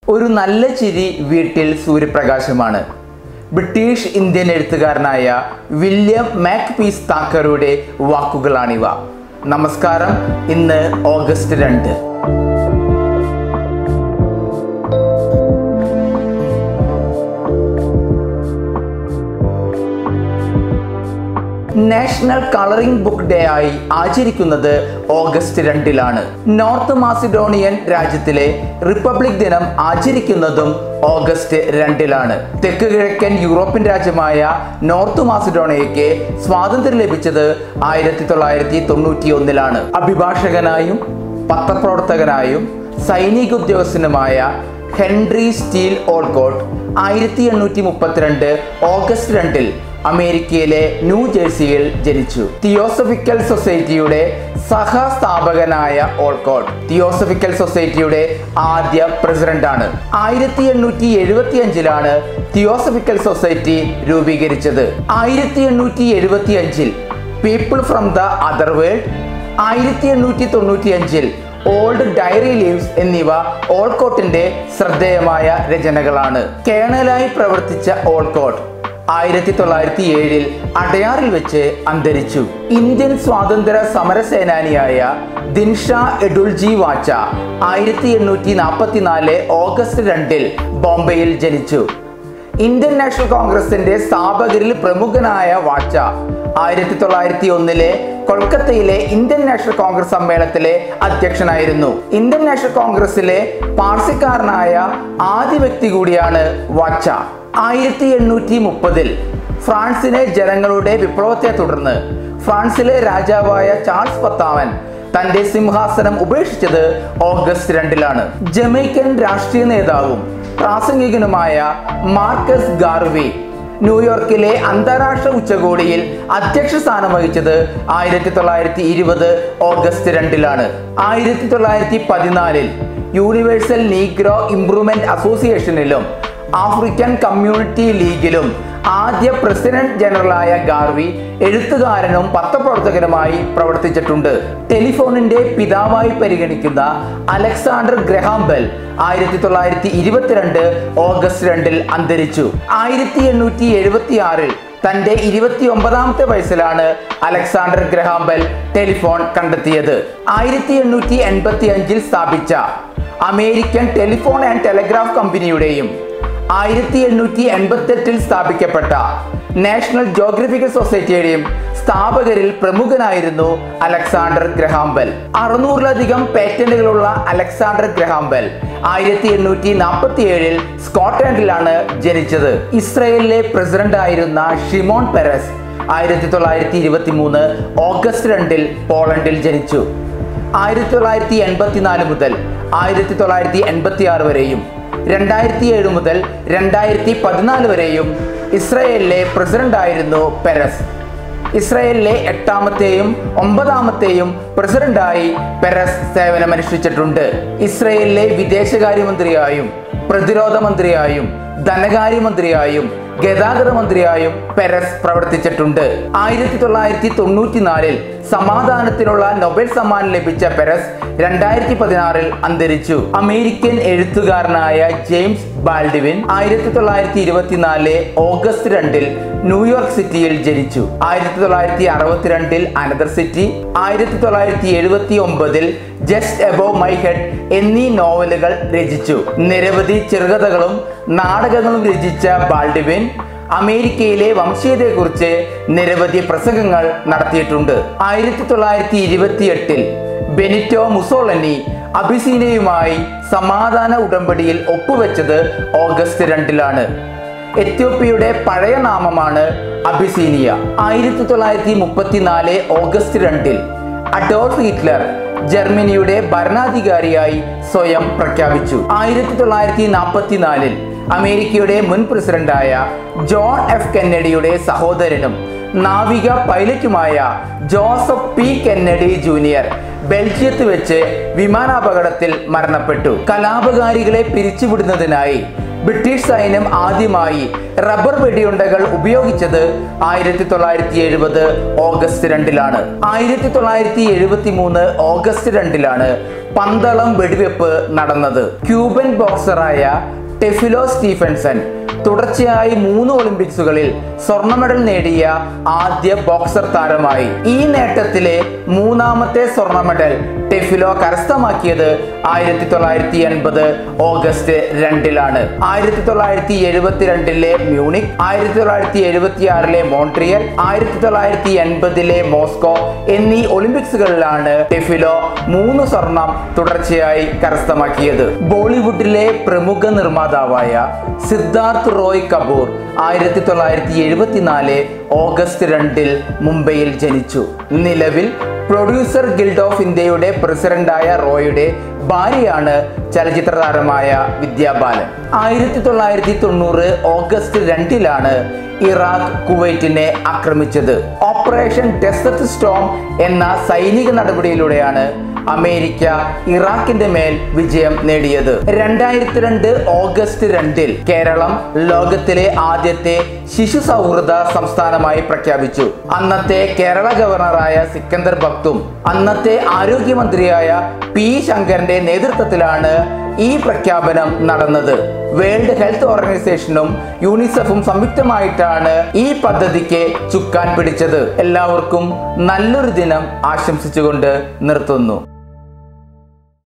ഒരു നല്ല ചിരി വീട്ടിൽ സൂര്യപ്രകാശമാണ് ബ്രിട്ടീഷ് ഇന്ത്യൻ എഴുത്തുകാരനായ വില്യം മാക് പീസ് താക്കറുടെ വാക്കുകളാണിവ നമസ്കാരം ഇന്ന് ഓഗസ്റ്റ് രണ്ട് നാഷണൽ കളറിംഗ് ബുക്ക് ഡേ ആയി ആചരിക്കുന്നത് ഓഗസ്റ്റ് രണ്ടിലാണ് നോർത്ത് മാസിഡോണിയൻ രാജ്യത്തിലെ റിപ്പബ്ലിക് ദിനം ആചരിക്കുന്നതും ഓഗസ്റ്റ് രണ്ടിലാണ് തെക്ക് കിഴക്കൻ യൂറോപ്യൻ രാജ്യമായ നോർത്ത് മാസിഡോണിയയ്ക്ക് സ്വാതന്ത്ര്യം ലഭിച്ചത് ആയിരത്തി തൊള്ളായിരത്തി തൊണ്ണൂറ്റി ഒന്നിലാണ് അഭിഭാഷകനായും പത്രപ്രവർത്തകനായും സൈനിക ഉദ്യോഗസ്ഥനുമായ ഹെൻറി സ്റ്റീൽ ഓൾകോട്ട് ആയിരത്തി എണ്ണൂറ്റി മുപ്പത്തിരണ്ട് ഓഗസ്റ്റ് രണ്ടിൽ അമേരിക്കയിലെ ന്യൂ ജേഴ്സിയിൽ ജനിച്ചു തിയോസഫിക്കൽ സൊസൈറ്റിയുടെ സഹസ്ഥാപകനായ ഓൾക്കോട്ട് തിയോസഫിക്കൽ സൊസൈറ്റിയുടെ ആദ്യ പ്രസിഡന്റാണ് ആയിരത്തി എണ്ണൂറ്റി എഴുപത്തി അഞ്ചിലാണ് തിയോസഫിക്കൽ സൊസൈറ്റി രൂപീകരിച്ചത് ആയിരത്തി എണ്ണൂറ്റി എഴുപത്തി അഞ്ചിൽ people from the other world ആയിരത്തി എണ്ണൂറ്റി തൊണ്ണൂറ്റി അഞ്ചിൽ ഓൾഡ് ഡയറി ലീവ്സ് എന്നിവ ഓൾക്കോട്ടിന്റെ ശ്രദ്ധേയമായ രചനകളാണ് കേണലായി പ്രവർത്തിച്ച ഓൾക്കോട്ട് ആയിരത്തി തൊള്ളായിരത്തി ഏഴിൽ അടയാറിൽ വെച്ച് അന്തരിച്ചു ഇന്ത്യൻ സ്വാതന്ത്ര്യ സമര സേനാനിയായ ദിൻഷ എഡുൽജി വാച്ച ആയിരത്തി എണ്ണൂറ്റി നാൽപ്പത്തിനാല് ഓഗസ്റ്റ് രണ്ടിൽ ബോംബെയിൽ ജനിച്ചു ഇന്ത്യൻ നാഷണൽ കോൺഗ്രസിന്റെ സ്ഥാപകരിൽ പ്രമുഖനായ വാച്ച ആയിരത്തി തൊള്ളായിരത്തി ഒന്നിലെ കൊൽക്കത്തയിലെ ഇന്ത്യൻ നാഷണൽ കോൺഗ്രസ് സമ്മേളനത്തിലെ അധ്യക്ഷനായിരുന്നു ഇന്ത്യൻ നാഷണൽ കോൺഗ്രസിലെ പാർസിക്കാരനായ ആദ്യ വ്യക്തി കൂടിയാണ് വാച്ച ആയിരത്തി എണ്ണൂറ്റി മുപ്പതിൽ ഫ്രാൻസിലെ ജനങ്ങളുടെ വിപ്ലവത്തെ തുടർന്ന് ഫ്രാൻസിലെ രാജാവായ ചാൾസ് പത്താമൻ തന്റെ സിംഹാസനം ഉപേക്ഷിച്ചത് ഓഗസ്റ്റ് രണ്ടിലാണ് ജമൈക്കൻ രാഷ്ട്രീയ നേതാവും പ്രാസംഗികനുമായ മാർക്കസ് ഗാർവി ന്യൂയോർക്കിലെ അന്താരാഷ്ട്ര ഉച്ചകോടിയിൽ അധ്യക്ഷ സ്ഥാനം വഹിച്ചത് ആയിരത്തി തൊള്ളായിരത്തി ഇരുപത് ഓഗസ്റ്റ് രണ്ടിലാണ് ആയിരത്തി തൊള്ളായിരത്തി പതിനാലിൽ യൂണിവേഴ്സൽ നീഗ്രോ ഇംപ്രൂവ്മെന്റ് അസോസിയേഷനിലും ആഫ്രിക്കൻ കമ്മ്യൂണിറ്റി ലീഗിലും ആദ്യ പ്രസിഡന്റ് ജനറലായ ഗാർവി എഴുത്തുകാരനും പത്രപ്രവർത്തകനുമായി പ്രവർത്തിച്ചിട്ടുണ്ട് ടെലിഫോണിന്റെ പിതാവായി പരിഗണിക്കുന്ന അലക്സാണ്ടർ ഗ്രഹാം ബെൽ ആയിരത്തി തൊള്ളായിരത്തി ഇരുപത്തിരണ്ട് ഓഗസ്റ്റ് രണ്ടിൽ അന്തരിച്ചു ആയിരത്തി എണ്ണൂറ്റി എഴുപത്തി ആറിൽ തന്റെ ഇരുപത്തി ഒമ്പതാമത്തെ വയസ്സിലാണ് അലക്സാണ്ടർ ഗ്രഹാം ബെൽ ടെലിഫോൺ കണ്ടെത്തിയത് ആയിരത്തി എണ്ണൂറ്റി എൺപത്തി അഞ്ചിൽ സ്ഥാപിച്ച അമേരിക്കൻ ടെലിഫോൺ ആൻഡ് ടെലഗ്രാഫ് കമ്പനിയുടെയും ആയിരത്തി എണ്ണൂറ്റി എൺപത്തി എട്ടിൽ സ്ഥാപിക്കപ്പെട്ട നാഷണൽ ജോഗ്രഫിക്കൽ സൊസൈറ്റിയുടെയും സ്ഥാപകരിൽ പ്രമുഖനായിരുന്നു അലക്സാണ്ടർ ഗ്രഹാംബെൽ അറുന്നൂറിലധികം പേറ്റന്റുകളുള്ള അലക്സാണ്ടർ ഗ്രഹാംബെൽ ആയിരത്തി എണ്ണൂറ്റി നാൽപ്പത്തി ഏഴിൽ സ്കോട്ട്ലൻഡിലാണ് ജനിച്ചത് ഇസ്രയേലിലെ പ്രസിഡന്റ് ആയിരുന്ന ഷിമോൺ പെരസ് ആയിരത്തി തൊള്ളായിരത്തി ഇരുപത്തി മൂന്ന് ഓഗസ്റ്റ് രണ്ടിൽ പോളണ്ടിൽ ജനിച്ചു ആയിരത്തി തൊള്ളായിരത്തി എൺപത്തിനാല് മുതൽ ആയിരത്തി തൊള്ളായിരത്തി എൺപത്തി ആറ് വരെയും രണ്ടായിരത്തി ഏഴ് മുതൽ രണ്ടായിരത്തി പതിനാല് വരെയും ഇസ്രയേലിലെ പ്രസിഡന്റായിരുന്നു പെരസ് ഇസ്രയേലിലെ എട്ടാമത്തെയും ഒമ്പതാമത്തെയും പ്രസിഡന്റായി പെരസ് സേവനമനുഷ്ഠിച്ചിട്ടുണ്ട് ഇസ്രയേലിലെ വിദേശകാര്യമന്ത്രിയായും പ്രതിരോധ മന്ത്രിയായും ധനകാര്യമന്ത്രിയായും ഗതാഗത മന്ത്രിയായും പെരസ് പ്രവർത്തിച്ചിട്ടുണ്ട് ആയിരത്തി തൊള്ളായിരത്തി തൊണ്ണൂറ്റിനാലിൽ സമാധാനത്തിനുള്ള നൊബേൽ സമ്മാനം ലഭിച്ച പെരസ് രണ്ടായിരത്തി പതിനാറിൽ അന്തരിച്ചു അമേരിക്കൻ എഴുത്തുകാരനായ ജെയിംസ് ബാൽഡിവിൻ ആയിരത്തി തൊള്ളായിരത്തി ഇരുപത്തിനാല് ഓഗസ്റ്റ് രണ്ടിൽ ന്യൂയോർക്ക് സിറ്റിയിൽ ജനിച്ചു ആയിരത്തി തൊള്ളായിരത്തി അറുപത്തിരണ്ടിൽ അനദർ സിറ്റി ആയിരത്തി തൊള്ളായിരത്തി എഴുപത്തി ഒമ്പതിൽ ജസ്റ്റ് എബോവ് മൈ ഹെഡ് എന്നീ നോവലുകൾ രചിച്ചു നിരവധി ചെറുകഥകളും നാടകങ്ങളും രചിച്ച ബാൾഡിവിൻ അമേരിക്കയിലെ വംശീയതയെക്കുറിച്ച് നിരവധി പ്രസംഗങ്ങൾ നടത്തിയിട്ടുണ്ട് ആയിരത്തി തൊള്ളായിരത്തി ഇരുപത്തി എട്ടിൽ ബെനിറ്റോ മുസോളനി അബിസീനയുമായി സമാധാന ഉടമ്പടിയിൽ ഒപ്പുവെച്ചത് ഓഗസ്റ്റ് രണ്ടിലാണ് എത്യോപ്യയുടെ പഴയ നാമമാണ് അബിസീനിയ ആയിരത്തി തൊള്ളായിരത്തി മുപ്പത്തിനാല് ഓഗസ്റ്റ് രണ്ടിൽ അഡോൾഫ് ഹിറ്റ്ലർ ജർമ്മനിയുടെ ഭരണാധികാരിയായി സ്വയം പ്രഖ്യാപിച്ചു ആയിരത്തി തൊള്ളായിരത്തി നാൽപ്പത്തിനാലിൽ അമേരിക്കയുടെ മുൻ പ്രസിഡന്റായ ജോൺ എഫ് കെന്നഡിയുടെ സഹോദരനും നാവിക പൈലറ്റുമായ ജോസഫ് പി കെന്നഡി ജൂനിയർ ബെൽജിയത്ത് വെച്ച് വിമാനാപകടത്തിൽ മരണപ്പെട്ടു കലാപകാരികളെ പിരിച്ചുവിടുന്നതിനായി ബ്രിട്ടീഷ് സൈന്യം ആദ്യമായി റബ്ബർ വെടിയുണ്ടകൾ ഉപയോഗിച്ചത് ആയിരത്തി തൊള്ളായിരത്തി എഴുപത് ഓഗസ്റ്റ് രണ്ടിലാണ് ആയിരത്തി തൊള്ളായിരത്തി എഴുപത്തി മൂന്ന് ഓഗസ്റ്റ് രണ്ടിലാണ് പന്തളം വെടിവെപ്പ് നടന്നത് ക്യൂബൻ ബോക്സറായ ടെഫിലോ സ്റ്റീഫൻസൺ തുടർച്ചയായി മൂന്ന് ഒളിമ്പിക്സുകളിൽ സ്വർണ്ണ മെഡൽ നേടിയ ആദ്യ ബോക്സർ താരമായി ഈ നേട്ടത്തിലെ മൂന്നാമത്തെ സ്വർണ്ണ മെഡൽ ടെഫിലോ കരസ്ഥമാക്കിയത് ആയിരത്തി തൊള്ളായിരത്തി എൺപത് ഓഗസ്റ്റ് രണ്ടിലാണ് ആയിരത്തി തൊള്ളായിരത്തി എഴുപത്തിരണ്ടിലെ മ്യൂണിക് ആയിരത്തി തൊള്ളായിരത്തി എഴുപത്തി ആറിലെ മോൺട്രിയൽ ആയിരത്തി തൊള്ളായിരത്തി എൺപതിലെ മോസ്കോ എന്നീ ഒളിമ്പിക്സുകളിലാണ് ടെഫിലോ മൂന്ന് സ്വർണം തുടർച്ചയായി കരസ്ഥമാക്കിയത് ബോളിവുഡിലെ പ്രമുഖ നിർമ്മാതാവായ സിദ്ധാർത്ഥ് റോയ് കപൂർ ആയിരത്തി തൊള്ളായിരത്തി എഴുപത്തിനാല് ഓഗസ്റ്റ് രണ്ടിൽ മുംബൈയിൽ ജനിച്ചു നിലവിൽ പ്രൊഡ്യൂസർ ഗിൽഡ് ഓഫ് ഇന്ത്യയുടെ പ്രസിഡന്റായ റോയുടെ ഭാര്യയാണ് ചലച്ചിത്ര താരമായ വിദ്യാ ബാലൻ ആയിരത്തി തൊള്ളായിരത്തി തൊണ്ണൂറ് ഓഗസ്റ്റ് രണ്ടിലാണ് ഇറാഖ് കുവൈറ്റിനെ ആക്രമിച്ചത് ഓപ്പറേഷൻ ഡെസർട്ട് സ്റ്റോം എന്ന സൈനിക നടപടിയിലൂടെയാണ് അമേരിക്ക ഇറാഖിന്റെ മേൽ വിജയം നേടിയത് രണ്ടായിരത്തി രണ്ട് ഓഗസ്റ്റ് രണ്ടിൽ കേരളം ലോകത്തിലെ ആദ്യത്തെ ശിശു സൗഹൃദ സംസ്ഥാനമായി പ്രഖ്യാപിച്ചു അന്നത്തെ കേരള ഗവർണറായ സിക്കന്ദർ ഭക്തും അന്നത്തെ ആരോഗ്യമന്ത്രിയായ പി ശങ്കരന്റെ നേതൃത്വത്തിലാണ് ഈ പ്രഖ്യാപനം നടന്നത് വേൾഡ് ഹെൽത്ത് ഓർഗനൈസേഷനും യൂണിസെഫും സംയുക്തമായിട്ടാണ് ഈ പദ്ധതിക്ക് ചുക്കാൻ പിടിച്ചത് എല്ലാവർക്കും നല്ലൊരു ദിനം ആശംസിച്ചുകൊണ്ട് നിർത്തുന്നു